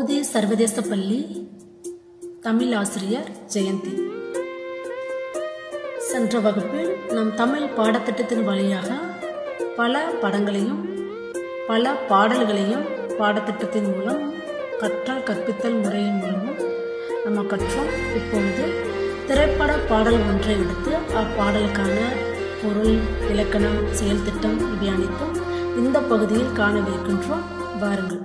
மோதி சர்வதேச பள்ளி தமிழ் ஆசிரியர் ஜெயந்தி சென்ற வகுப்பில் நம் தமிழ் பாடத்திட்டத்தின் வழியாக பல படங்களையும் பல பாடல்களையும் பாடத்திட்டத்தின் மூலம் கற்றல் கற்பித்தல் முறையின் மூலமும் நம்ம கற்றோம் இப்பொழுது திரைப்பட பாடல் ஒன்றை எடுத்து அப்பாடலுக்கான பொருள் இலக்கணம் செயல் திட்டம் இவை அனைத்தும் இந்த பகுதியில் காணவிருக்கின்றோம் வாருங்கள்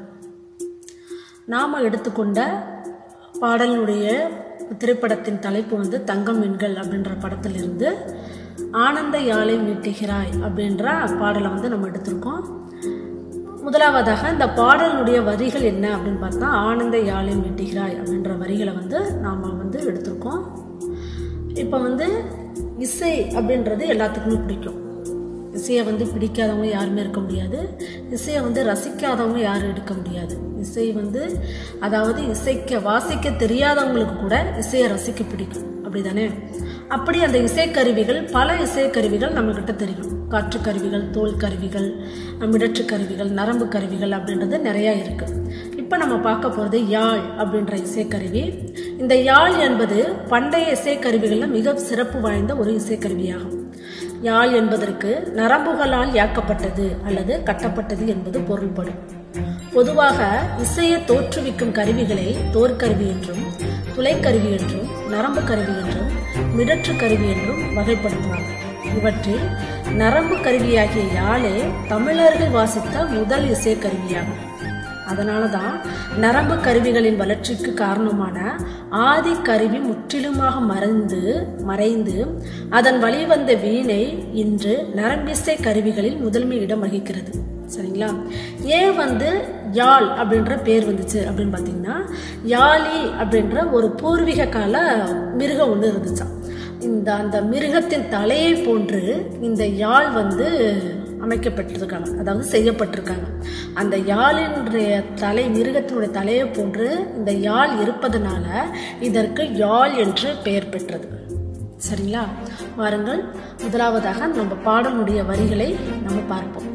நாம் எடுத்துக்கொண்ட பாடலினுடைய திரைப்படத்தின் தலைப்பு வந்து தங்கம் மீன்கள் அப்படின்ற படத்திலிருந்து ஆனந்த யாழை மீட்டுகிறாய் அப்படின்ற பாடலை வந்து நம்ம எடுத்திருக்கோம் முதலாவதாக இந்த பாடலினுடைய வரிகள் என்ன அப்படின்னு பார்த்தா ஆனந்த யாழை மீட்டுகிறாய் அப்படின்ற வரிகளை வந்து நாம் வந்து எடுத்திருக்கோம் இப்போ வந்து இசை அப்படின்றது எல்லாத்துக்குமே பிடிக்கும் இசையை வந்து பிடிக்காதவங்க யாருமே இருக்க முடியாது இசையை வந்து ரசிக்காதவங்க யாரும் எடுக்க முடியாது இசை வந்து அதாவது இசைக்க வாசிக்க தெரியாதவங்களுக்கு கூட இசையை ரசிக்க பிடிக்கும் அப்படிதானே அப்படி அந்த இசைக்கருவிகள் பல இசைக்கருவிகள் நம்மக்கிட்ட தெரியும் காற்று கருவிகள் தோல் கருவிகள் மிடற்று கருவிகள் நரம்பு கருவிகள் அப்படின்றது நிறையா இருக்கு இப்போ நம்ம பார்க்க போகிறது யாழ் அப்படின்ற இசைக்கருவி இந்த யாழ் என்பது பண்டைய இசைக்கருவிகளில் மிக சிறப்பு வாய்ந்த ஒரு இசைக்கருவியாகும் யாழ் என்பதற்கு நரம்புகளால் யாக்கப்பட்டது அல்லது கட்டப்பட்டது என்பது பொருள்படும் பொதுவாக இசையை தோற்றுவிக்கும் கருவிகளை தோற்கருவி என்றும் துளைக்கருவி என்றும் நரம்பு கருவி என்றும் மிடற்று கருவி என்றும் வகைப்படுத்துவாங்க இவற்றில் நரம்பு கருவியாகிய யாழே தமிழர்கள் வாசித்த முதல் இசைக்கருவியாகும் அதனால தான் நரம்பு கருவிகளின் வளர்ச்சிக்கு காரணமான ஆதி கருவி முற்றிலுமாக மறைந்து மறைந்து அதன் வழிவந்த வீணை இன்று நரம்பிசை கருவிகளில் முதன்மை இடம் வகிக்கிறது சரிங்களா ஏன் வந்து யாழ் அப்படின்ற பேர் வந்துச்சு அப்படின்னு பார்த்தீங்கன்னா யாழி அப்படின்ற ஒரு பூர்வீக கால மிருகம் ஒன்று இருந்துச்சான் இந்த அந்த மிருகத்தின் தலையை போன்று இந்த யாழ் வந்து அமைக்கப்பட்டிருக்காங்க அதாவது செய்யப்பட்டிருக்காங்க அந்த யாழினுடைய தலை மிருகத்தினுடைய தலையை போன்று இந்த யாழ் இருப்பதனால இதற்கு யாழ் என்று பெயர் பெற்றது சரிங்களா வாருங்கள் முதலாவதாக நம்ம பாடலுடைய வரிகளை நம்ம பார்ப்போம்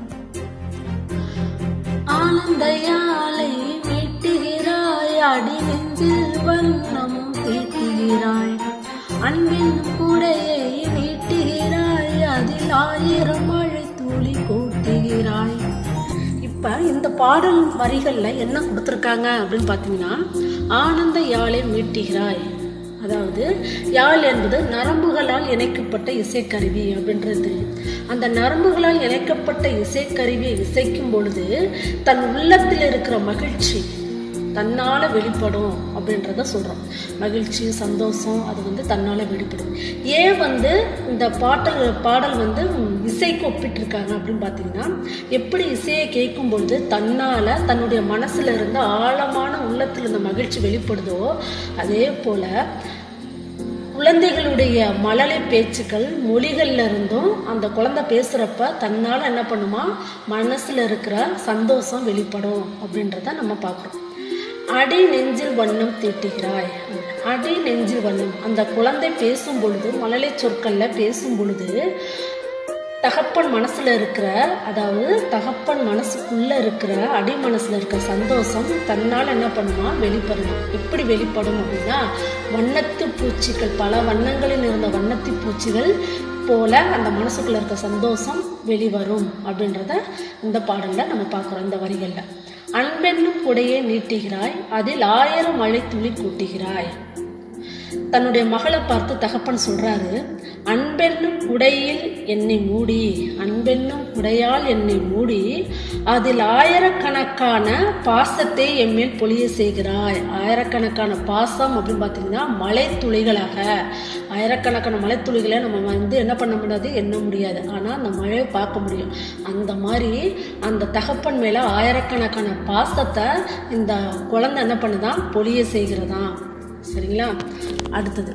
ஆனந்த யாழை மீட்டுகிறாய் அடி நெஞ்சில் வண்ணம் தீட்டுகிறாய் அன்பின் கூடையை நீட்டுகிறாய் அதில் ஆயிரம் மழை துளி கூட்டுகிறாய் இப்ப இந்த பாடல் வரிகள்ல என்ன கொடுத்துருக்காங்க அப்படின்னு பாத்தீங்கன்னா ஆனந்த யாழை மீட்டுகிறாய் அதாவது யாழ் என்பது நரம்புகளால் இணைக்கப்பட்ட இசைக்கருவி அப்படின்றது தெரியும் அந்த நரம்புகளால் இணைக்கப்பட்ட இசைக்கருவியை இசைக்கும் பொழுது தன் உள்ளத்தில் இருக்கிற மகிழ்ச்சி தன்னால வெளிப்படும் அப்படின்றத சொல்றோம் மகிழ்ச்சி சந்தோஷம் அது வந்து தன்னால வெளிப்படும் ஏன் வந்து இந்த பாட்டல் பாடல் வந்து இசைக்கு ஒப்பிட்டிருக்காங்க அப்படின்னு பார்த்தீங்கன்னா எப்படி இசையை கேட்கும் பொழுது தன்னால தன்னுடைய மனசுல இருந்த ஆழமான உள்ளத்தில் இருந்த மகிழ்ச்சி வெளிப்படுதோ அதே போல குழந்தைகளுடைய மழலை பேச்சுக்கள் மொழிகள்ல இருந்தும் அந்த குழந்தை பேசுறப்ப தன்னால என்ன பண்ணுமா மனசுல இருக்கிற சந்தோஷம் வெளிப்படும் அப்படின்றத நம்ம பார்க்குறோம் அடி நெஞ்சில் வண்ணம் தீட்டுகிறாய் அடி நெஞ்சில் வண்ணம் அந்த குழந்தை பேசும் பொழுது மழலை சொற்கள்ல பேசும் பொழுது தகப்பன் மனசுல இருக்கிற அதாவது தகப்பன் மனசுக்குள்ள இருக்கிற அடி மனசுல இருக்கிற சந்தோஷம் தன்னால் என்ன பண்ணுமா வெளிப்படும் எப்படி வெளிப்படும் அப்படின்னா வண்ணத்து பூச்சிகள் பல வண்ணங்களில் இருந்த வண்ணத்தி பூச்சிகள் போல அந்த மனசுக்குள்ள இருக்க சந்தோஷம் வெளிவரும் அப்படின்றத இந்த பாடல்ல நம்ம பார்க்குறோம் இந்த வரிகள்ல அன்பென்னும் குடையை நீட்டுகிறாய் அதில் ஆயிரம் மழை துளி கூட்டுகிறாய் தன்னுடைய மகளை பார்த்து தகப்பன் சொல்றாரு அன்பென்னும் குடையில் என்னை மூடி அன்பென்னும் குடையால் என்னை மூடி அதில் ஆயிரக்கணக்கான பாசத்தை என் மேல் பொழிய செய்கிறாய் ஆயிரக்கணக்கான பாசம் அப்படின்னு பார்த்தீங்கன்னா மலை துளிகளாக ஆயிரக்கணக்கான மலை துளிகளை நம்ம வந்து என்ன பண்ண முடியாது எண்ண முடியாது ஆனால் அந்த மழையை பார்க்க முடியும் அந்த மாதிரி அந்த தகப்பன் மேல ஆயிரக்கணக்கான பாசத்தை இந்த குழந்தை என்ன பண்ணுதான் பொழிய செய்கிறதா சரிங்களா அடுத்தது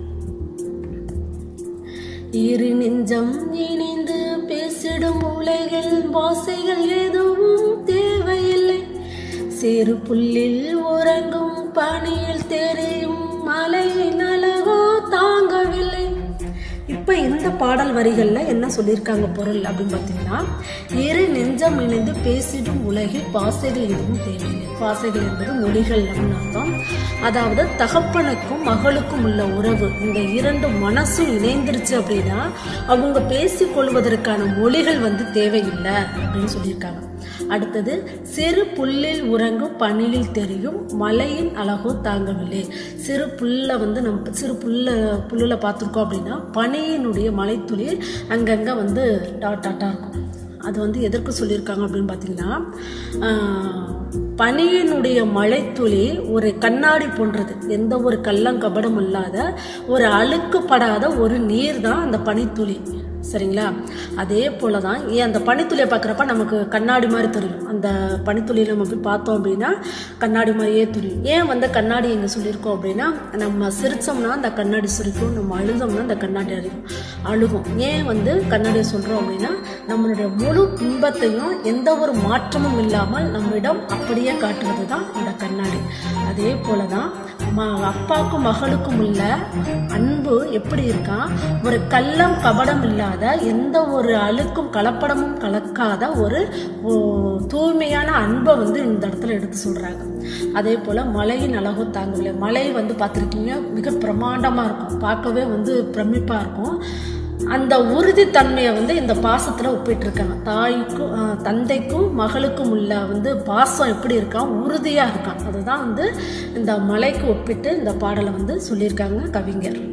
இரு நெஞ்சம் இணைந்து பேசிடும் உலகில் வாசைகள் எதுவும் தேவையில்லை சிறு புல்லில் உறங்கும் பனியில் தெரியும் மலையின் அழகோ தாங்கவில்லை இப்ப இப்போ இந்த பாடல் வரிகளில் என்ன சொல்லியிருக்காங்க பொருள் அப்படின்னு பார்த்தீங்கன்னா இரு நெஞ்சம் இணைந்து பேசிடும் உலகில் பாசைகள் எதுவும் தேவையில்லை பாசைகள் என்பது மொழிகள் அப்படின்னு அர்த்தம் அதாவது தகப்பனுக்கும் மகளுக்கும் உள்ள உறவு இந்த இரண்டு மனசும் இணைந்துருச்சு அப்படின்னா அவங்க பேசிக் கொள்வதற்கான மொழிகள் வந்து தேவையில்லை அப்படின்னு சொல்லியிருக்காங்க அடுத்தது சிறு புல்லில் உறங்கும் பனியில் தெரியும் மலையின் அழகோ தாங்கவில்லை சிறு புல்ல வந்து நம்ம சிறு புல்ல புல்லில் பார்த்துருக்கோம் அப்படின்னா பனியினுடைய மலைத்துளி அங்கங்கே வந்து டாட் டாட்டாக இருக்கும் அது வந்து எதற்கு சொல்லியிருக்காங்க அப்படின்னு பார்த்தீங்கன்னா ஆஹ், பனியினுடைய மழைத்துளி ஒரு கண்ணாடி போன்றது எந்த ஒரு கள்ளங்கபடம் இல்லாத ஒரு அழுக்குப்படாத ஒரு நீர் தான் அந்த பனித்துளி சரிங்களா அதே போல தான் ஏன் அந்த பனித்துளியை பார்க்குறப்ப நமக்கு கண்ணாடி மாதிரி தெரியும் அந்த பனித்துளியில் நம்ம போய் பார்த்தோம் அப்படின்னா கண்ணாடி மாதிரியே தெரியும் ஏன் வந்து கண்ணாடி இங்கே சொல்லியிருக்கோம் அப்படின்னா நம்ம சிரிச்சோம்னா அந்த கண்ணாடி சிரிக்கும் நம்ம அழுதோம்னா அந்த கண்ணாடி அழுகும் அழுகும் ஏன் வந்து கண்ணாடியை சொல்கிறோம் அப்படின்னா நம்மளுடைய முழு இன்பத்தையும் எந்த ஒரு மாற்றமும் இல்லாமல் நம்மிடம் அப்படியே காட்டுவது தான் இந்த கண்ணாடி அதே போல தான் ம அப்பாவுக்கும் மகளுக்கும் உள்ள அன்பு எப்படி இருக்கா ஒரு கள்ளம் கபடம் இல்லாத எந்த ஒரு அழுக்கும் கலப்படமும் கலக்காத ஒரு ஓ, தூய்மையான அன்பை வந்து இந்த இடத்துல எடுத்து சொல்றாங்க அதே போல மலையின் அழகோ தாங்கவில்லை மலை வந்து பார்த்துருக்கீங்க மிக பிரமாண்டமா இருக்கும் பார்க்கவே வந்து பிரமிப்பா இருக்கும் அந்த உறுதித்தன்மையை வந்து இந்த பாசத்தில் ஒப்பிட்டிருக்காங்க தாய்க்கும் அஹ், தந்தைக்கும் மகளுக்கும் உள்ள வந்து பாசம் எப்படி இருக்கான் உறுதியாக இருக்கான் அதுதான் வந்து இந்த மலைக்கு ஒப்பிட்டு இந்த பாடலை வந்து சொல்லியிருக்காங்க கவிஞர்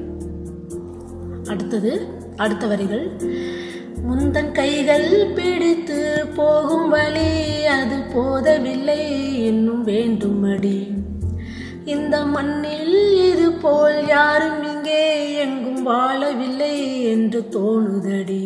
அடுத்தது அடுத்த வரிகள் முந்தன் கைகள் பிடித்து போகும் வழி அது போதவில்லை இன்னும் வேண்டுமடி இந்த மண்ணில் இது போல் யாரும் இங்கே எங்கும் வாழவில்லை என்று தோணுதடி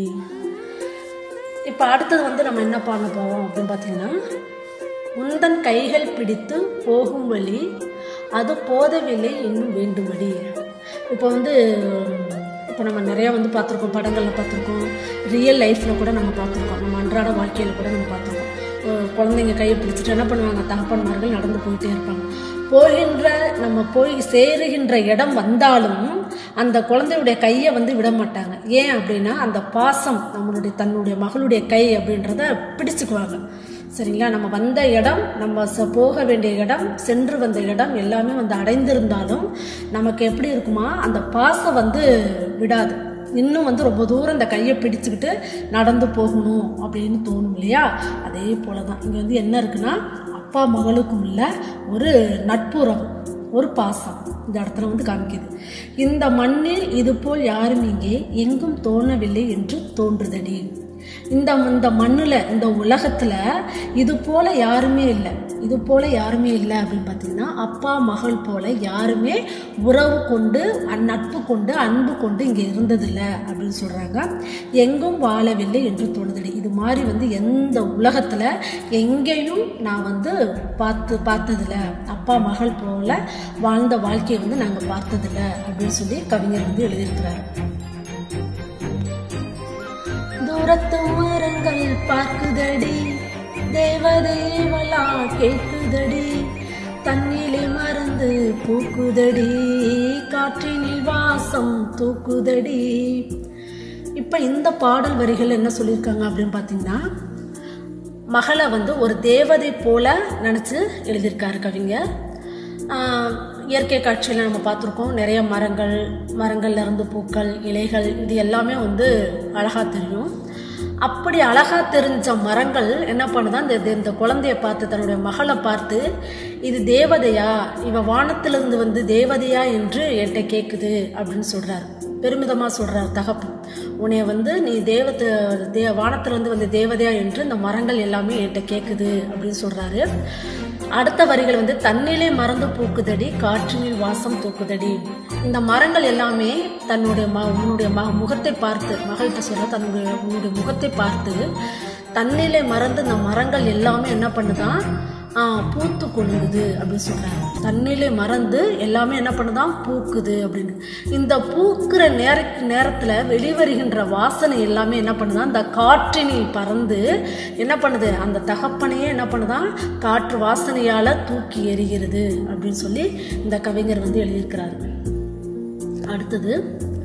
இப்போ அடுத்தது வந்து நம்ம என்ன பண்ண போவோம் அப்படின்னு பார்த்தீங்கன்னா முந்தன் கைகள் பிடித்து போகும் வழி அது போதவில்லை இன்னும் வேண்டுமடி இப்போ வந்து இப்போ நம்ம நிறையா வந்து பார்த்துருக்கோம் படங்களில் பார்த்துருக்கோம் ரியல் லைஃப்பில் கூட நம்ம பார்த்துருக்கோம் நம்ம அன்றாட வாழ்க்கையில் கூட நம்ம பார்த்துருக்கோம் அஹ் குழந்தைங்க கையை பிடிச்சிட்டு என்ன பண்ணுவாங்க தகப்பன்மார்கள் நடந்து போயிட்டே இருப்பாங்க போகின்ற நம்ம போய் சேருகின்ற இடம் வந்தாலும் அந்த குழந்தையுடைய கையை வந்து விட மாட்டாங்க ஏன் அப்படின்னா அந்த பாசம் நம்மளுடைய தன்னுடைய மகளுடைய கை அப்படின்றத பிடிச்சுக்குவாங்க சரிங்களா நம்ம வந்த இடம் நம்ம ச- போக வேண்டிய இடம் சென்று வந்த இடம் எல்லாமே வந்து அடைந்திருந்தாலும் நமக்கு எப்படி இருக்குமா அந்த பாசம் வந்து விடாது இன்னும் வந்து ரொம்ப தூரம் இந்த கையை பிடிச்சுக்கிட்டு நடந்து போகணும் அப்படின்னு தோணும் இல்லையா அதே போல தான் இங்கே வந்து என்ன இருக்குன்னா அப்பா மகளுக்கும் உள்ள ஒரு நட்புறவு ஒரு பாசம் இந்த இடத்துல வந்து காமிக்குது இந்த மண்ணில் இது போல் யாரும் இங்கே எங்கும் தோணவில்லை என்று தோன்றுதடி இந்த இந்த மண்ணில் இந்த உலகத்தில் இது போல யாருமே இல்லை இது போல யாருமே இல்லை அப்படின்னு பார்த்தீங்கன்னா அப்பா மகள் போல யாருமே உறவு கொண்டு அந் நட்பு கொண்டு அன்பு கொண்டு இங்கே இருந்ததில்லை அப்படின்னு சொல்கிறாங்க எங்கும் வாழவில்லை என்று தோணுதடி இது மாதிரி வந்து எந்த உலகத்தில் எங்கேயும் நான் வந்து பார்த்து பார்த்ததில்ல அப்பா மகள் போல வாழ்ந்த வாழ்க்கையை வந்து நாங்கள் பார்த்ததில்ல அப்படின்னு சொல்லி கவிஞர் வந்து எழுதியிருக்கிறாரு தூரத்து மரங்கள் பார்க்குதடி தேவதேவலா கேட்குதடி தண்ணிலே மறந்து பூக்குதடி காற்றினில் வாசம் தூக்குதடி இப்போ இந்த பாடல் வரிகள் என்ன சொல்லியிருக்காங்க அப்படின்னு பார்த்தீங்கன்னா மகளை வந்து ஒரு தேவதை போல நினச்சி எழுதியிருக்காரு கவிஞர் ஆஹ் இயற்கை காட்சியில் நம்ம பார்த்துருக்கோம் நிறைய மரங்கள் மரங்கள்ல இருந்து பூக்கள் இலைகள் இது எல்லாமே வந்து அழகாக தெரியும் அப்படி அழகா தெரிஞ்ச மரங்கள் என்ன பண்ணுதான் இந்த இந்த குழந்தைய பார்த்து தன்னுடைய மகளை பார்த்து இது தேவதையா இவ வானத்திலிருந்து வந்து தேவதையா என்று என்கிட்ட கேட்குது அப்படின்னு சொல்றாரு பெருமிதமா சொல்றாரு தகப்பு உன்னைய வந்து நீ தேவத்தை தே வானத்திலிருந்து வந்து தேவதையா என்று இந்த மரங்கள் எல்லாமே என்கிட்ட கேட்குது அப்படின்னு சொல்றாரு அடுத்த வரிகள் வந்து தன்னிலே மறந்து பூக்குதடி காற்றினில் வாசம் தூக்குதடி இந்த மரங்கள் எல்லாமே தன்னுடைய ம உன்னுடைய ம முகத்தை பார்த்து மகள்கிட்ட சொல்ற தன்னுடைய உன்னுடைய முகத்தை பார்த்து தன்னிலே மறந்து இந்த மரங்கள் எல்லாமே என்ன பண்ணுதான் ஆ, பூத்து கொள்ளுது அப்படின்னு சொல்றாங்க தண்ணிலே மறந்து எல்லாமே என்ன பண்ணுதான் பூக்குது அப்படின்னு இந்த பூக்குற நேர நேரத்துல வெளிவருகின்ற வாசனை எல்லாமே என்ன பண்ணுதான் இந்த காற்றினில் பறந்து என்ன பண்ணுது அந்த தகப்பனையே என்ன பண்ணுதான் காற்று வாசனையால தூக்கி எறிகிறது அப்படின்னு சொல்லி இந்த கவிஞர் வந்து எழுதியிருக்கிறாரு அடுத்தது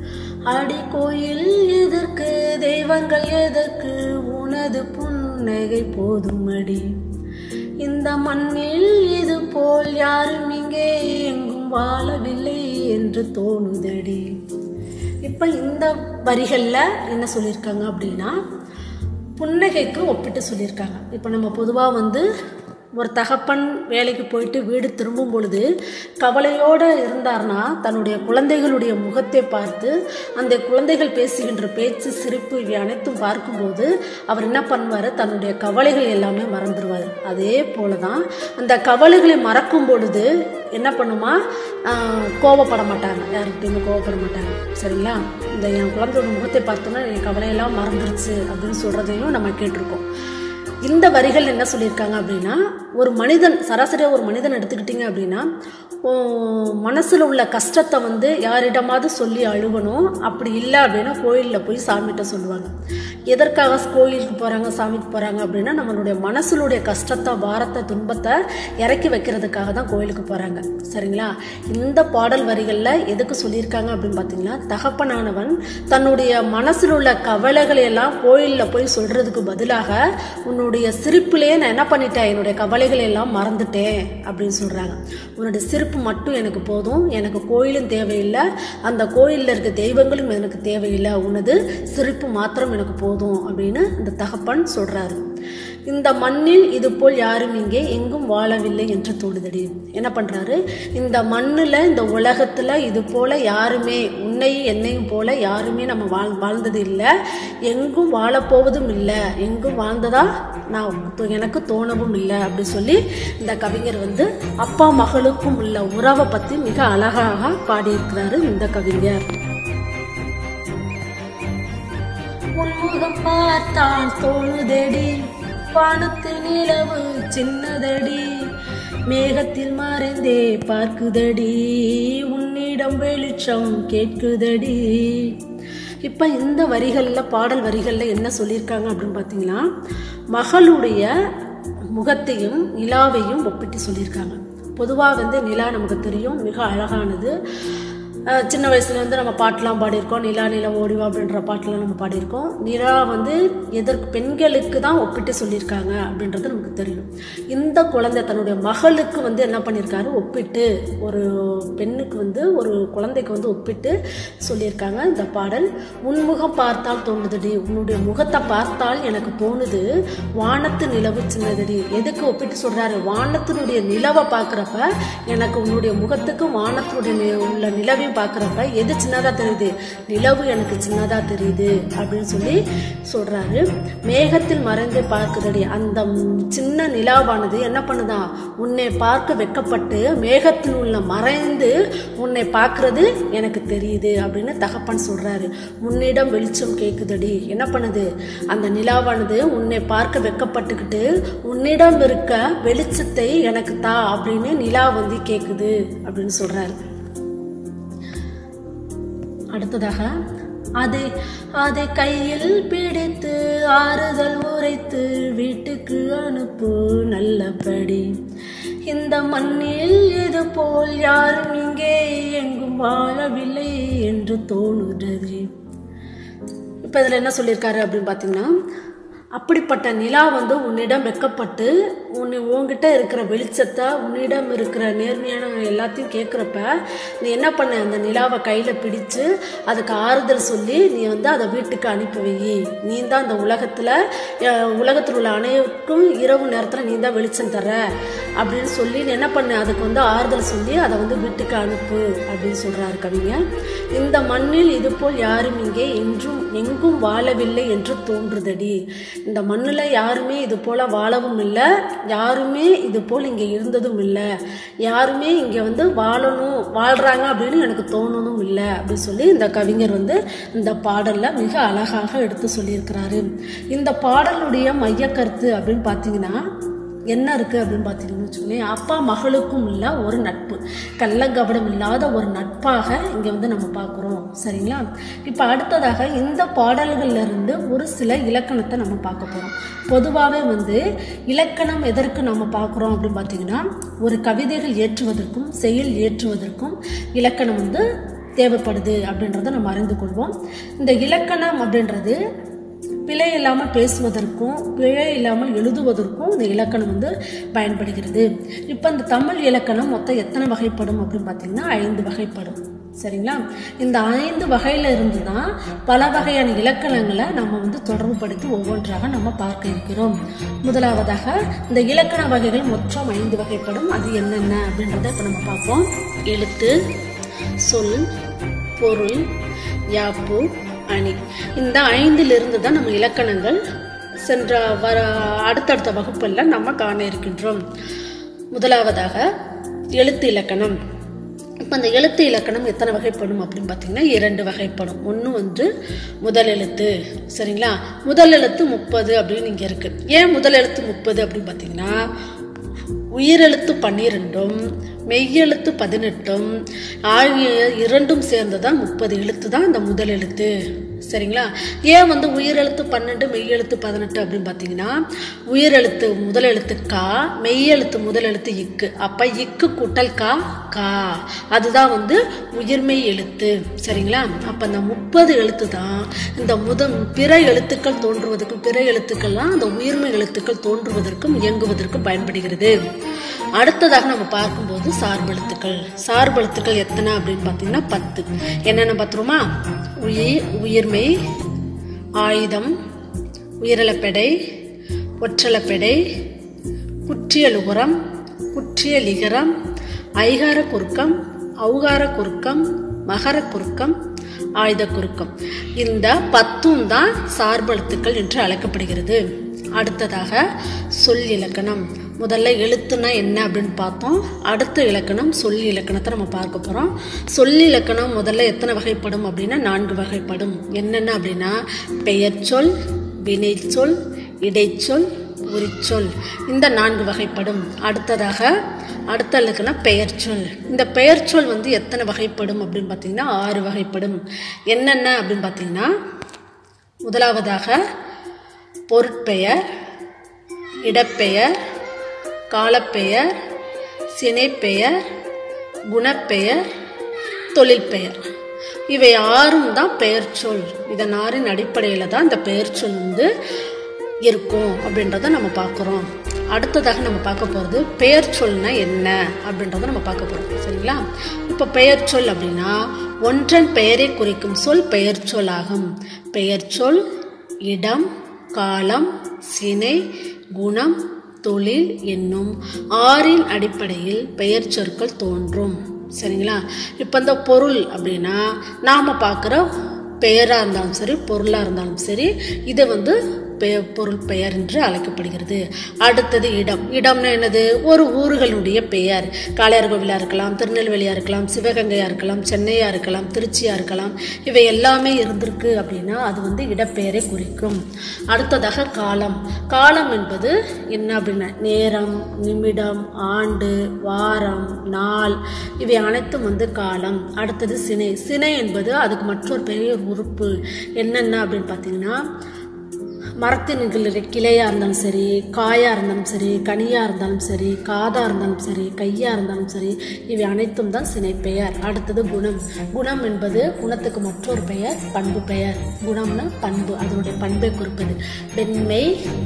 அடி கோயில் எதற்கு தெய்வங்கள் எதற்கு உனது புன்னகை போதும் அடி இந்த மண்ணில் இது போல் யாரும் இங்கே எங்கும் வாழவில்லை என்று தோணுதடி இப்போ இந்த வரிகளில் என்ன சொல்லியிருக்காங்க அப்படின்னா புன்னகைக்கு ஒப்பிட்டு சொல்லியிருக்காங்க இப்போ நம்ம பொதுவாக வந்து ஒரு தகப்பன் வேலைக்கு போயிட்டு வீடு திரும்பும் பொழுது கவலையோடு இருந்தார்னா தன்னுடைய குழந்தைகளுடைய முகத்தை பார்த்து அந்த குழந்தைகள் பேசுகின்ற பேச்சு சிரிப்பு இவை அனைத்தும் பார்க்கும்போது அவர் என்ன பண்ணுவார் தன்னுடைய கவலைகள் எல்லாமே மறந்துடுவார் அதே போல தான் அந்த கவலைகளை மறக்கும் பொழுது என்ன பண்ணுமா ஆஹ், கோபப்பட மாட்டாங்க யாருக்கிட்டையுமே கோபப்பட மாட்டாங்க சரிங்களா இந்த என் குழந்தையோட முகத்தை பார்த்தோன்னா என் கவலையெல்லாம் மறந்துருச்சு அப்படின்னு சொல்கிறதையும் நம்ம கேட்டிருக்கோம் இந்த வரிகள் என்ன சொல்லியிருக்காங்க அப்படின்னா ஒரு மனிதன் சராசரியாக ஒரு மனிதன் எடுத்துக்கிட்டிங்க அப்படின்னா மனசில் உள்ள கஷ்டத்தை வந்து யாரிடமாவது சொல்லி அழுகணும் அப்படி இல்லை அப்படின்னா கோயிலில் போய் சாமிகிட்ட சொல்லுவாங்க எதற்காக கோயிலுக்கு போகிறாங்க சாமிக்கு போகிறாங்க அப்படின்னா நம்மளுடைய மனசுடைய கஷ்டத்தை பாரத்தை துன்பத்தை இறக்கி வைக்கிறதுக்காக தான் கோயிலுக்கு போகிறாங்க சரிங்களா இந்த பாடல் வரிகளில் எதுக்கு சொல்லியிருக்காங்க அப்படின்னு பார்த்தீங்கன்னா தகப்பனானவன் தன்னுடைய மனசில் உள்ள கவலைகளை எல்லாம் கோயிலில் போய் சொல்கிறதுக்கு பதிலாக உன்னுடைய சிரிப்பிலேயே நான் என்ன பண்ணிட்டேன் என்னுடைய கவலைகளை எல்லாம் மறந்துட்டேன் அப்படின்னு சொல்கிறாங்க உன்னுடைய சிரிப்பு மட்டும் எனக்கு போதும் எனக்கு கோயிலும் தேவையில்லை அந்த கோயிலில் இருக்க தெய்வங்களும் எனக்கு தேவையில்லை உனது சிரிப்பு மாத்திரம் எனக்கு போதும் அப்படின்னு இந்த தகப்பன் சொல்கிறாரு இந்த மண்ணில் இது போல் யாரும் இங்கே எங்கும் வாழவில்லை என்று தோணுதடி என்ன பண்றாரு இந்த மண்ணில் இந்த உலகத்துல இது போல யாருமே உன்னையும் என்னையும் போல யாருமே நம்ம வாழ் வாழ்ந்தது இல்லை எங்கும் வாழப்போவதும் இல்லை எங்கும் வாழ்ந்ததா நான் தோ- எனக்கு தோணவும் இல்லை அப்படி சொல்லி இந்த கவிஞர் வந்து அப்பா மகளுக்கும் உள்ள உறவை பத்தி மிக அழகாக பாடியிருக்கிறாரு இந்த கவிஞர் உன்முகம் பார்த்தால் தோணுதடி வானத்து நிலவு சின்னதடி மேகத்தில் மறைந்தே பார்க்குதடி உன்னிடம் வெளிச்சம் கேட்குதடி இப்போ இந்த வரிகளில் பாடல் வரிகளில் என்ன சொல்லியிருக்காங்க அப்படின்னு பார்த்தீங்கன்னா மகளுடைய முகத்தையும் நிலாவையும் ஒப்பிட்டு சொல்லியிருக்காங்க பொதுவாக வந்து நிலா நமக்கு தெரியும் மிக அழகானது அஹ் சின்ன வயசுல வந்து நம்ம பாட்டெலாம் பாடியிருக்கோம் நிலா நிலா ஓடிவா அப்படின்ற பாட்டெலாம் நம்ம பாடியிருக்கோம் நிலா வந்து எதற்கு பெண்களுக்கு தான் ஒப்பிட்டு சொல்லியிருக்காங்க அப்படின்றது நமக்கு தெரியும் இந்த குழந்தை தன்னுடைய மகளுக்கு வந்து என்ன பண்ணியிருக்காரு ஒப்பிட்டு ஒரு பெண்ணுக்கு வந்து ஒரு குழந்தைக்கு வந்து ஒப்பிட்டு சொல்லியிருக்காங்க இந்த பாடல் உன்முகம் பார்த்தால் தோணுதுடி உன்னுடைய முகத்தை பார்த்தால் எனக்கு தோணுது வானத்து நிலவு சின்னதடி எதுக்கு ஒப்பிட்டு சொல்றாரு வானத்தினுடைய நிலவை பார்க்குறப்ப எனக்கு உன்னுடைய முகத்துக்கும் வானத்தினுடைய நி- உள்ள நிலவையும் பார்க்குறப்ப எது சின்னதா தெரியுது நிலவு எனக்கு சின்னதா தெரியுது அப்படின்னு சொல்லி சொல்றாரு மேகத்தில் மறைந்து பார்க்குதடி அந்த ம், சின்ன நிலாவானது என்ன பண்ணுதா உன்னை பார்க்க வெக்கப்பட்டு மேகத்தில் உள்ள மறைந்து உன்னை பார்க்கறது எனக்கு தெரியுது அப்படின்னு தகப்பன் சொல்றாரு உன்னிடம் வெளிச்சம் கேக்குதடி என்ன பண்ணுது அந்த நிலாவானது உன்னை பார்க்க வெக்கப்பட்டுக்கிட்டு உன்னிடம் இருக்க வெளிச்சத்தை எனக்கு தா அப்படின்னு நிலா வந்து கேக்குது அப்படின்னு சொல்றாரு அடுத்ததாக அதை அதை கையில் பிடித்து ஆறுதல் உரைத்து வீட்டுக்கு அனுப்பு நல்லபடி இந்த மண்ணில் இது போல் யாரும் இங்கே எங்கும் வாழவில்லை என்று தோணுகிறது இப்போ இதில் என்ன சொல்லியிருக்காரு அப்படின்னு பார்த்தீங்கன்னா அப்படிப்பட்ட நிலா வந்து உன்னிடம் வெக்கப்பட்டு உன்னை உன்கிட்ட இருக்கிற வெளிச்சத்தை உன்னிடம் இருக்கிற நேர்மையான எல்லாத்தையும் கேட்குறப்ப நீ என்ன பண்ண அந்த நிலாவை கையில் பிடிச்சு அதுக்கு ஆறுதல் சொல்லி நீ வந்து அதை வீட்டுக்கு அனுப்பி வை நீ தான் அந்த உலகத்தில் உலகத்தில் உள்ள அனைவருக்கும் இரவு நேரத்தில் நீ தான் வெளிச்சம் தர அப்படின்னு சொல்லி நீ என்ன பண்ண அதுக்கு வந்து ஆறுதல் சொல்லி அதை வந்து வீட்டுக்கு அனுப்பு அப்படின்னு சொல்கிறாரு கவிஞர் இந்த மண்ணில் இது போல் யாரும் இங்கே என்றும் எங்கும் வாழவில்லை என்று தோன்றுதடி இந்த மண்ணில் யாருமே இது போல் வாழவும் இல்லை யாருமே இது போல் இங்கே இருந்ததும் இல்லை யாருமே இங்கே வந்து வாழணும் வாழ்கிறாங்க அப்படின்னு எனக்கு தோணணும் இல்லை அப்படின்னு சொல்லி இந்த கவிஞர் வந்து இந்த பாடலில் மிக அழகாக எடுத்து சொல்லியிருக்கிறாரு இந்த பாடலுடைய மையக்கருத்து அப்படின்னு பார்த்தீங்கன்னா என்ன இருக்குது அப்படின்னு பார்த்தீங்கன்னு வச்சுக்கோங்களேன் அப்பா மகளுக்கும் உள்ள ஒரு நட்பு கள்ளங்கபடம் இல்லாத ஒரு நட்பாக இங்கே வந்து நம்ம பார்க்குறோம் சரிங்களா இப்போ அடுத்ததாக இந்த பாடல்கள்ல இருந்து ஒரு சில இலக்கணத்தை நம்ம பார்க்க போகிறோம் பொதுவாகவே வந்து இலக்கணம் எதற்கு நம்ம பார்க்குறோம் அப்படின்னு பார்த்தீங்கன்னா ஒரு கவிதைகள் ஏற்றுவதற்கும் செயல் ஏற்றுவதற்கும் இலக்கணம் வந்து தேவைப்படுது அப்படின்றத நம்ம அறிந்து கொள்வோம் இந்த இலக்கணம் அப்படின்றது பிழை இல்லாமல் பேசுவதற்கும் பிழை இல்லாமல் எழுதுவதற்கும் இந்த இலக்கணம் வந்து பயன்படுகிறது இப்போ இந்த தமிழ் இலக்கணம் மொத்தம் எத்தனை வகைப்படும் அப்படின்னு பார்த்தீங்கன்னா ஐந்து வகைப்படும் சரிங்களா இந்த ஐந்து வகையில இருந்து தான் பல வகையான இலக்கணங்களை நம்ம வந்து தொடர்புபடுத்தி ஒவ்வொன்றாக நம்ம பார்க்க இருக்கிறோம் முதலாவதாக இந்த இலக்கண வகைகள் மொத்தம் ஐந்து வகைப்படும் அது என்னென்ன அப்படின்றத இப்போ நம்ம பார்ப்போம் எழுத்து சொல் பொருள் யாப்பு அணி இந்த ஐந்திலிருந்து தான் நம்ம இலக்கணங்கள் சென்ற வர அடுத்தடுத்த வகுப்பில் நம்ம காண இருக்கின்றோம் முதலாவதாக எழுத்து இலக்கணம் இப்போ அந்த எழுத்து இலக்கணம் எத்தனை வகைப்படும் அப்படின்னு பார்த்தீங்கன்னா இரண்டு வகைப்படும் ஒன்று வந்து முதல் எழுத்து சரிங்களா முதல் எழுத்து முப்பது அப்படின்னு இங்கே இருக்கு ஏன் முதல் எழுத்து முப்பது அப்படின்னு பார்த்தீங்கன்னா உயிரெழுத்து பன்னிரெண்டும் மெய்யெழுத்து பதினெட்டும் ஆகிய இரண்டும் சேர்ந்து தான் முப்பது எழுத்து தான் இந்த முதல் எழுத்து சரிங்களா ஏன் வந்து உயிரெழுத்து பன்னெண்டு மெய்யெழுத்து பதினெட்டு அப்படின்னு பார்த்தீங்கன்னா உயிரெழுத்து முதல் எழுத்து கா மெய்யெழுத்து முதல் எழுத்து இக்கு அப்போ இக்கு கூட்டல் கா கா அதுதான் வந்து உயிர்மெய் எழுத்து சரிங்களா அப்போ அந்த முப்பது எழுத்து தான் இந்த முத பிற எழுத்துக்கள் தோன்றுவதற்கும் பிற எழுத்துக்கள்லாம் அந்த உயிர்மெய் எழுத்துக்கள் தோன்றுவதற்கும் இயங்குவதற்கும் பயன்படுகிறது அடுத்ததாக நம்ம பார்க்கும்போது சார்பெழுத்துக்கள் சார்பெழுத்துக்கள் எத்தனை அப்படின்னு பார்த்தீங்கன்னா பத்து என்னென்ன பார்த்துருமா உயிர் உயிர்மை ஆயுதம் உயிரிழப்பெடை ஒற்றளப்பெடை குற்றியலுகுரம் குற்றியலிகரம் ஐகார குறுக்கம் ஔகார குறுக்கம் மகர குறுக்கம் ஆயுத குறுக்கம் இந்த பத்தும் தான் சார்பெழுத்துக்கள் என்று அழைக்கப்படுகிறது அடுத்ததாக சொல் இலக்கணம் முதல்ல எழுத்துனா என்ன அப்படின்னு பார்த்தோம் அடுத்த இலக்கணம் சொல் இலக்கணத்தை நம்ம பார்க்க போகிறோம் சொல் இலக்கணம் முதல்ல எத்தனை வகைப்படும் அப்படின்னா நான்கு வகைப்படும் என்னென்ன அப்படின்னா பெயர் சொல் வினைச்சொல் இடைச்சொல் உரிச்சொல் இந்த நான்கு வகைப்படும் அடுத்ததாக அடுத்த இலக்கணம் பெயர் சொல் இந்த பெயர் சொல் வந்து எத்தனை வகைப்படும் அப்படின்னு பார்த்தீங்கன்னா ஆறு வகைப்படும் என்னென்ன அப்படின்னு பார்த்தீங்கன்னா முதலாவதாக பொருட்பெயர் இடப்பெயர் காலப்பெயர் சினைப்பெயர் குணப்பெயர் தொழில் பெயர் இவை ஆறும் தான் பெயர் சொல் இதன் ஆறின் அடிப்படையில் தான் இந்த பெயர் சொல் வந்து இருக்கும் அப்படின்றத நம்ம பார்க்குறோம் அடுத்ததாக நம்ம பார்க்க போகிறது பெயர் சொல்னா என்ன அப்படின்றத நம்ம பார்க்க போகிறோம் சரிங்களா இப்போ பெயர் சொல் அப்படின்னா ஒன்றன் பெயரை குறிக்கும் சொல் பெயர் சொல் ஆகும் பெயர் சொல் இடம் காலம் சினை குணம் தொழில் என்னும் ஆறின் அடிப்படையில் பெயர் சொற்கள் தோன்றும் சரிங்களா இப்போ இந்த பொருள் அப்படின்னா நாம் பார்க்குற பெயராக இருந்தாலும் சரி பொருளாக இருந்தாலும் சரி இதை வந்து பெ பொருள் பெயர் என்று அழைக்கப்படுகிறது அடுத்தது இடம் இடம்னா என்னது ஒரு ஊர்களுடைய பெயர் காளையார்கோவிலாக இருக்கலாம் திருநெல்வேலியாக இருக்கலாம் சிவகங்கையாக இருக்கலாம் சென்னையாக இருக்கலாம் திருச்சியாக இருக்கலாம் இவை எல்லாமே இருந்திருக்கு அப்படின்னா அது வந்து இடப்பெயரை குறிக்கும் அடுத்ததாக காலம் காலம் என்பது என்ன அப்படின்னா நேரம் நிமிடம் ஆண்டு வாரம் நாள் இவை அனைத்தும் வந்து காலம் அடுத்தது சினை சினை என்பது அதுக்கு மற்றொரு பெரிய உறுப்பு என்னென்ன அப்படின்னு பார்த்தீங்கன்னா மரத்தின் கிளையாக இருந்தாலும் சரி காயாக இருந்தாலும் சரி கனியாக இருந்தாலும் சரி காதாக இருந்தாலும் சரி கையாக இருந்தாலும் சரி இவை அனைத்தும் தான் சினை பெயர் அடுத்தது குணம் குணம் என்பது குணத்துக்கு மற்றொரு பெயர் பண்பு பெயர் குணம்னா பண்பு அதனுடைய பண்பை குறிப்பது வெண்மை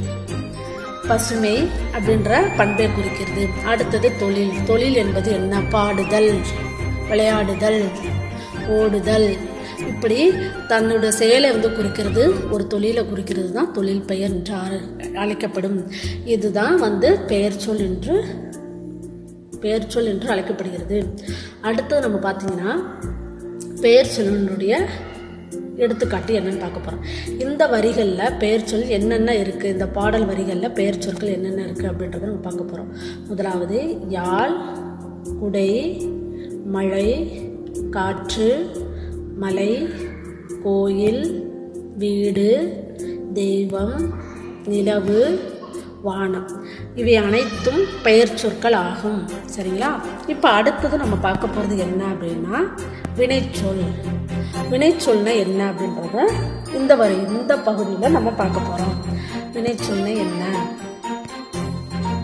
பசுமை அப்படின்ற பண்பை குறிக்கிறது அடுத்தது தொழில் தொழில் என்பது என்ன பாடுதல் விளையாடுதல் ஓடுதல் இப்படி தன்னோட செயலை வந்து குறிக்கிறது ஒரு தொழிலை குறிக்கிறது தான் தொழில் பெயர் என்று அழைக்கப்படும் இதுதான் வந்து பெயர் சொல் என்று பெயர் சொல் என்று அழைக்கப்படுகிறது அடுத்தது நம்ம பார்த்தீங்கன்னா பெயர் சொல்லினுடைய எடுத்துக்காட்டு என்னன்னு பார்க்க போகிறோம் இந்த வரிகளில் பெயர் சொல் என்னென்ன இருக்குது இந்த பாடல் வரிகளில் பெயர் சொற்கள் என்னென்ன இருக்குது அப்படின்றத நம்ம பார்க்க போகிறோம் முதலாவது யாழ் குடை மழை காற்று மலை கோயில் வீடு தெய்வம் நிலவு வானம் இவை அனைத்தும் பெயர் சொற்கள் ஆகும் சரிங்களா இப்போ அடுத்தது நம்ம பார்க்க போகிறது என்ன அப்படின்னா வினைச்சொல் வினைச்சொல்னா என்ன அப்படின்றத இந்த வரி இந்த பகுதியில் நம்ம பார்க்க போகிறோம் வினைச்சொல்னா என்ன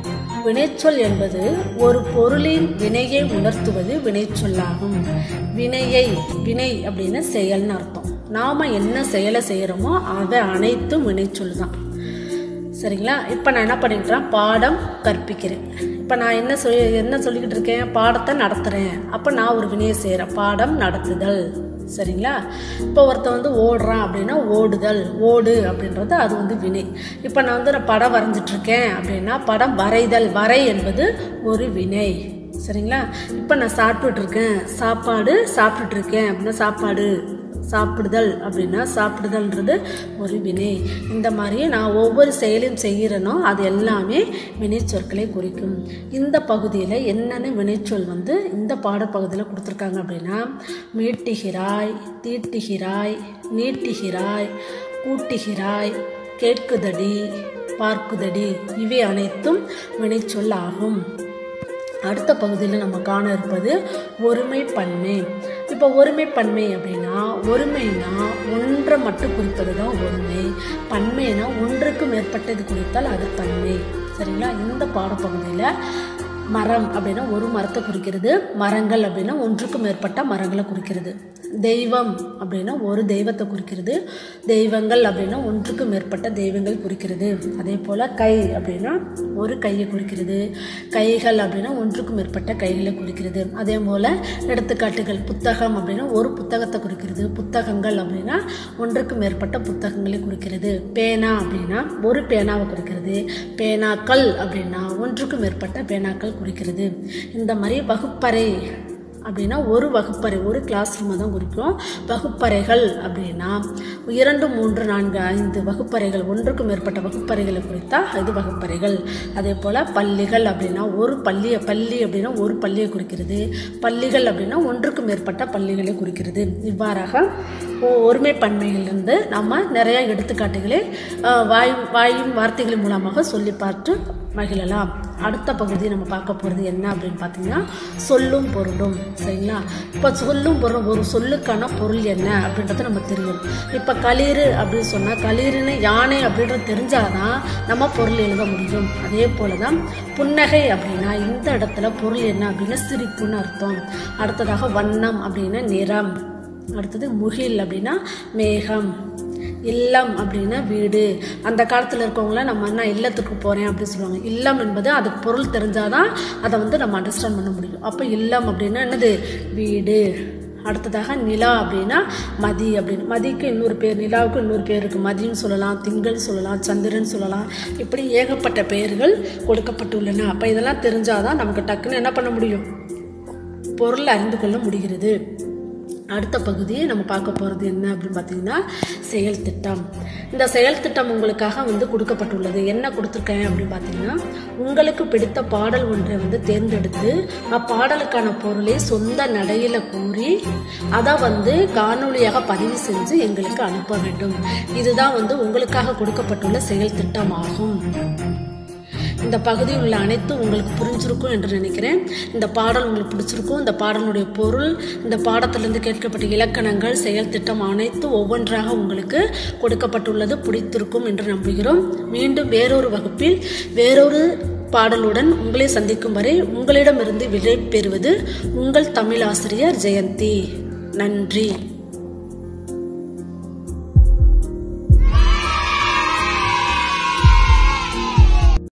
வினைச்சொல் என்பது ஒரு பொருளின் வினையை உணர்த்துவது வினைச்சொல்லாகும் வினையை வினை அப்படின்னு செயல்னு அர்த்தம் நாம என்ன செயலை செய்கிறோமோ அதை அனைத்தும் வினைச்சொல் தான் சரிங்களா இப்போ நான் என்ன பண்ணிக்கிறேன் பாடம் கற்பிக்கிறேன் இப்போ நான் என்ன சொல்லி என்ன சொல்லிக்கிட்டு இருக்கேன் பாடத்தை நடத்துகிறேன் அப்போ நான் ஒரு வினையை செய்கிறேன் பாடம் நடத்துதல் சரிங்களா இப்போ ஒருத்தன் வந்து ஓடுறான் அப்படின்னா ஓடுதல் ஓடு அப்படின்றது அது வந்து வினை இப்போ நான் வந்து நான் படம் வரைஞ்சிட்ருக்கேன் அப்படின்னா படம் வரைதல் வரை என்பது ஒரு வினை சரிங்களா இப்போ நான் சாப்பிட்டுட்டு இருக்கேன் சாப்பாடு சாப்பிட்டுட்டு இருக்கேன் அப்படின்னா சாப்பாடு சாப்பிடுதல் அப்படின்னா சாப்பிடுதல்ன்றது ஒரு வினை இந்த மாதிரி நான் ஒவ்வொரு செயலையும் செய்கிறேனோ அது எல்லாமே வினைச்சொற்களை குறிக்கும் இந்த பகுதியில் என்னென்ன வினைச்சொல் வந்து இந்த பாடப்பகுதியில் கொடுத்துருக்காங்க அப்படின்னா மீட்டுகிறாய் தீட்டுகிறாய் நீட்டுகிறாய் கூட்டுகிறாய் கேட்குதடி பார்க்குதடி இவை அனைத்தும் வினைச்சொல் ஆகும் அடுத்த பகுதியில் நம்ம காண இருப்பது ஒருமை பன்மை இப்போ ஒருமை பன்மை அப்படின்னா ஒருமைனா ஒன்றை மட்டும் குறிப்பது தான் ஒருமை பன்மைனா ஒன்றுக்கு மேற்பட்டது குறித்தால் அது பன்மை சரிங்களா இந்த பாடப்பகுதியில் மரம் அப்படின்னா ஒரு மரத்தை குறிக்கிறது மரங்கள் அப்படின்னா ஒன்றுக்கு மேற்பட்ட மரங்களை குறிக்கிறது தெய்வம் அப்படின்னா ஒரு தெய்வத்தை குறிக்கிறது தெய்வங்கள் அப்படின்னா ஒன்றுக்கு மேற்பட்ட தெய்வங்கள் குறிக்கிறது அதே போல் கை அப்படின்னா ஒரு கையை குறிக்கிறது கைகள் அப்படின்னா ஒன்றுக்கு மேற்பட்ட கைகளை குறிக்கிறது அதே போல் எடுத்துக்காட்டுகள் புத்தகம் அப்படின்னா ஒரு புத்தகத்தை குறிக்கிறது புத்தகங்கள் அப்படின்னா ஒன்றுக்கு மேற்பட்ட புத்தகங்களை குறிக்கிறது பேனா அப்படின்னா ஒரு பேனாவை குறிக்கிறது பேனாக்கள் அப்படின்னா ஒன்றுக்கு மேற்பட்ட பேனாக்கள் குறிக்கிறது இந்த மாதிரி வகுப்பறை அப்படின்னா ஒரு வகுப்பறை ஒரு கிளாஸ் ரூமை தான் குறிக்கும் வகுப்பறைகள் அப்படின்னா இரண்டு மூன்று நான்கு ஐந்து வகுப்பறைகள் ஒன்றுக்கு மேற்பட்ட வகுப்பறைகளை குறித்தா இது வகுப்பறைகள் அதே போல் பள்ளிகள் அப்படின்னா ஒரு பள்ளியை பள்ளி அப்படின்னா ஒரு பள்ளியை குறிக்கிறது பள்ளிகள் அப்படின்னா ஒன்றுக்கு மேற்பட்ட பள்ளிகளை குறிக்கிறது இவ்வாறாக ஒ- ஒருமை பன்மையிலிருந்து நம்ம நிறைய எடுத்துக்காட்டுகளை அஹ், வாய் வாயும் வார்த்தைகள் மூலமாக சொல்லி பார்த்து மகிழலாம் அடுத்த பகுதி நம்ம பார்க்க போகிறது என்ன அப்படின்னு பார்த்தீங்கன்னா சொல்லும் பொருளும் சரிங்களா இப்போ சொல்லும் பொருள் ஒரு சொல்லுக்கான பொருள் என்ன அப்படின்றது நம்ம தெரியும் இப்போ களிறு அப்படின்னு சொன்னால் களிறுன்னு யானை அப்படின்றது தெரிஞ்சாதான் நம்ம பொருள் எழுத முடியும் அதே போல தான் புன்னகை அப்படின்னா இந்த இடத்துல பொருள் என்ன அப்படின்னா சிரிப்புன்னு அர்த்தம் அடுத்ததாக வண்ணம் அப்படின்னா நிறம் அடுத்தது முகில் அப்படின்னா மேகம் இல்லம் அப்படின்னா வீடு அந்த காலத்தில் இருக்கவங்கள நம்ம என்ன இல்லத்துக்கு போகிறேன் அப்படின்னு சொல்லுவாங்க இல்லம் என்பது அதுக்கு பொருள் தெரிஞ்சாதான் அதை வந்து நம்ம அண்டர்ஸ்டாண்ட் பண்ண முடியும் அப்போ இல்லம் அப்படின்னா என்னது வீடு அடுத்ததாக நிலா அப்படின்னா மதி அப்படின்னு மதிக்கு இன்னொரு பேர் நிலாவுக்கு இன்னொரு பேர் இருக்குது மதின்னு சொல்லலாம் திங்கள் சொல்லலாம் சந்திரன் சொல்லலாம் இப்படி ஏகப்பட்ட பெயர்கள் கொடுக்கப்பட்டுள்ளன அப்போ இதெல்லாம் தெரிஞ்சாதான் நமக்கு டக்குன்னு என்ன பண்ண முடியும் பொருள் அறிந்து கொள்ள முடிகிறது அடுத்த பகுதி நம்ம பார்க்க போகிறது என்ன அப்படின்னு பார்த்தீங்கன்னா செயல் திட்டம் இந்த செயல் திட்டம் உங்களுக்காக வந்து கொடுக்கப்பட்டுள்ளது என்ன கொடுத்துருக்கேன் அப்படின்னு பார்த்தீங்கன்னா உங்களுக்கு பிடித்த பாடல் ஒன்றை வந்து தேர்ந்தெடுத்து அப்பாடலுக்கான பொருளை சொந்த நடையில் கூறி அதை வந்து காணொளியாக பதிவு செஞ்சு எங்களுக்கு அனுப்ப வேண்டும் இதுதான் வந்து உங்களுக்காக கொடுக்கப்பட்டுள்ள செயல் திட்டம் ஆகும் இந்த பகுதியில் உள்ள அனைத்தும் உங்களுக்கு புரிஞ்சிருக்கும் என்று நினைக்கிறேன் இந்த பாடல் உங்களுக்கு பிடிச்சிருக்கும் இந்த பாடலுடைய பொருள் இந்த பாடத்திலிருந்து கேட்கப்பட்ட இலக்கணங்கள் செயல் திட்டம் அனைத்தும் ஒவ்வொன்றாக உங்களுக்கு கொடுக்கப்பட்டுள்ளது பிடித்திருக்கும் என்று நம்புகிறோம் மீண்டும் வேறொரு வகுப்பில் வேறொரு பாடலுடன் உங்களை சந்திக்கும் வரை உங்களிடமிருந்து விடை பெறுவது உங்கள் தமிழ் ஆசிரியர் ஜெயந்தி நன்றி